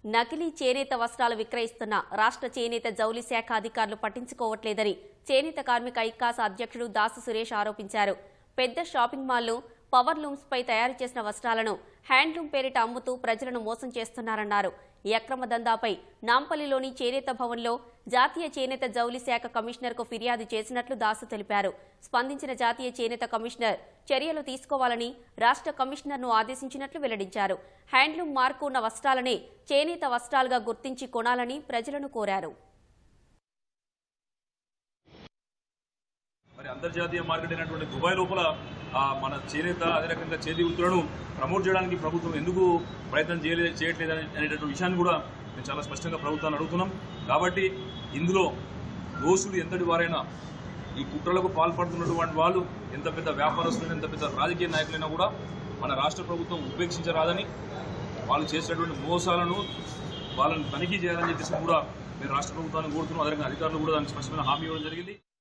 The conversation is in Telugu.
నకిలీ చేనేత వస్త్రాలు విక్రయిస్తున్న రాష్ట్ర చేనేత జౌలి శాఖ అధికారులు పట్టించుకోవట్లేదని చేనేత కార్మిక ఐకాస అధ్యక్షుడు దాసు సురేష్ ఆరోపించారు పెద్ద షాపింగ్ మాల్లు పవర్ లూమ్స్ పై తయారు చేసిన వస్త్రాలను హ్యాండ్లూమ్ పేరిట అమ్ముతూ ప్రజలను మోసం చేస్తున్నారన్నారు ఈ అక్రమ దందాపై నాంపల్లిలోని చేనేత భవన్లో జాతీయ చేనేత జౌలి శాఖ కమిషనర్కు ఫిర్యాదు చేసినట్లు దాసు తెలిపారు స్పందించిన జాతీయ చేనేత కమిషనర్ చర్యలు తీసుకోవాలని రాష్ట్ర కమిషనర్ను ఆదేశించినట్లు వెల్లడించారు హ్యాండ్లూమ్ మార్కు ఉన్న వస్త్రాలనే చేనేత వస్త్రాలుగా గుర్తించి కొనాలని ప్రజలను కోరారు మరి అంతర్జాతీయ మార్కెట్ అయినటువంటి దుబాయ్ లోపల ఆ, మన చేనేత అదే రకంగా చేతి వృత్తులను ప్రమోట్ చేయడానికి ప్రభుత్వం ఎందుకు ప్రయత్నం చేయలే చేయట్లేదు అనే- అనేటటువంటి విషయాన్ని కూడా మేము చాలా స్పష్టంగా ప్రభుత్వాన్ని అడుగుతున్నాం కాబట్టి ఇందులో దోషులు ఎంతటి వారైనా ఈ కుట్రలకు పాల్పడుతున్నటువంటి వాళ్ళు ఎంత పెద్ద వ్యాపారస్తులైనా ఎంత పెద్ద రాజకీయ నాయకులైనా కూడా మన రాష్ట్ర ప్రభుత్వం ఉపేక్షించరాదని వాళ్ళు చేసినటువంటి మోసాలను వాళ్ళని తనిఖీ చేయాలని చెప్పేసి కూడా మేము రాష్ట్ర ప్రభుత్వాన్ని కోరుతున్నాం అదే రకంగా అధికారులు కూడా దానికి స్పష్టమైన హామీ ఇవ్వడం జరిగింది